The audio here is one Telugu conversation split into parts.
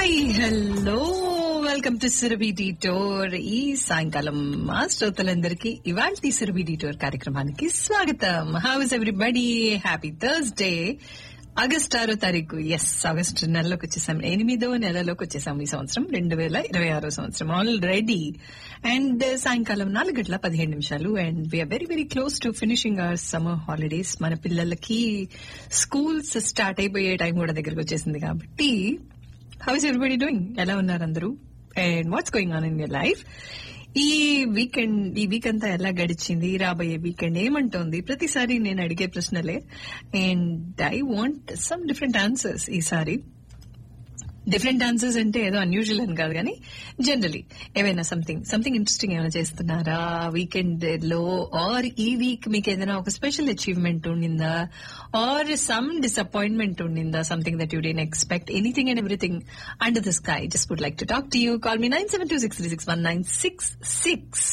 hi hello welcome to Surabhi detour ఈ సాయంకాలం మా శ్రోతలందరికీ ఇవాళ సురభి డీటోర్ కార్యక్రమానికి స్వాగతం how is everybody happy Thursday August ఆరో తారీఖు ఎస్ ఆగస్ట్ నెలలోకి వచ్చేసాం ఎనిమిదో నెలలోకి వచ్చేసాం ఈ సంవత్సరం రెండు వేల ఇరవై ఆరో సంవత్సరం ఆల్రెడీ అండ్ సాయంకాలం నాలుగు గంటల పదిహేడు నిమిషాలు and we're very very close to finishing our summer holidays మన పిల్లలకి స్కూల్స్ స్టార్ట్ అయిపోయే టైం కూడా దగ్గరకు వచ్చేసింది కాబట్టి హౌ ఇస్ ఎవ్రీబడి డూయింగ్ ఎలా ఉన్నారు అందరూ and what's going on in your life ఈ వీకెండ్ ఈ వీక్ అంతా ఎలా గడిచింది రాబోయే వీకెండ్ ఏమంటోంది ప్రతిసారి నేను అడిగే ప్రశ్నలే and I want some different answers ఈసారి డిఫరెంట్ ఆన్సర్స్ అంటే ఏదో అన్యూజువల్ అని కాదు కానీ జనరలీ ఏమైనా సంథింగ్ సంథింగ్ ఇంట్రెస్టింగ్ ఏమైనా చేస్తున్నారా వీకెండ్ లో ఆర్ ఈ వీక్ మీకు ఏదైనా ఒక స్పెషల్ అచీవ్మెంట్ ఉండిందా ఆర్ సమ్ డిసప్పాయింట్మెంట్ ఉండిందా something that you didn't expect anything and everything under the sky just would like to talk to you call me nine seven two six three six one nine six six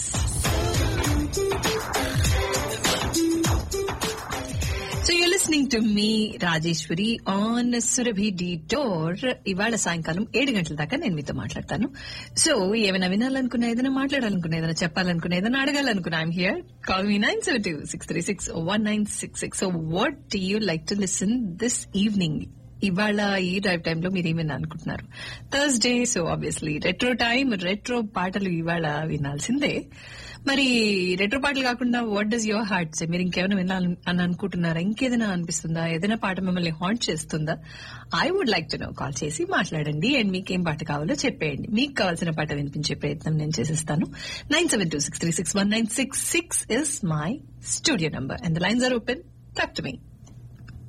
so you listening to me Rajeshwari on Surabhi door ఇవాళ సాయంకాలం ఏడు గంటల దాకా నేను మీతో మాట్లాడతాను సో ఏమైనా వినాలనుకున్నా ఏదైనా మాట్లాడాలనుకున్నా ఏదైనా చెప్పాలనుకున్నా ఏదైనా అడగాలనుకున్నా I'm here call me nine seven two six three six one nine six six so what do you like to listen this evening ఇవాళ ఈ డ్రైవ్ టైంలో మీరు ఏమైనా అనుకుంటున్నారు Thursday so obviously retro time retro పాటలు ఇవాళ వినాల్సిందే మరి రెట్రో పాటలు కాకుండా what does your heart say మీరు ఇంకేమైనా వినాలని అని అనుకుంటున్నారా ఇంకేదైనా అనిపిస్తుందా ఏదైనా పాట మిమ్మల్ని హాంట్ చేస్తుందా I would like to know call చేసి మాట్లాడండి అండ్ మీకేం పాట కావాలో చెప్పేయండి మీకు కావాల్సిన పాట వినిపించే ప్రయత్నం నేను చేసేస్తాను nine seven two six three six one nine six six is my studio number and the lines are open talk to me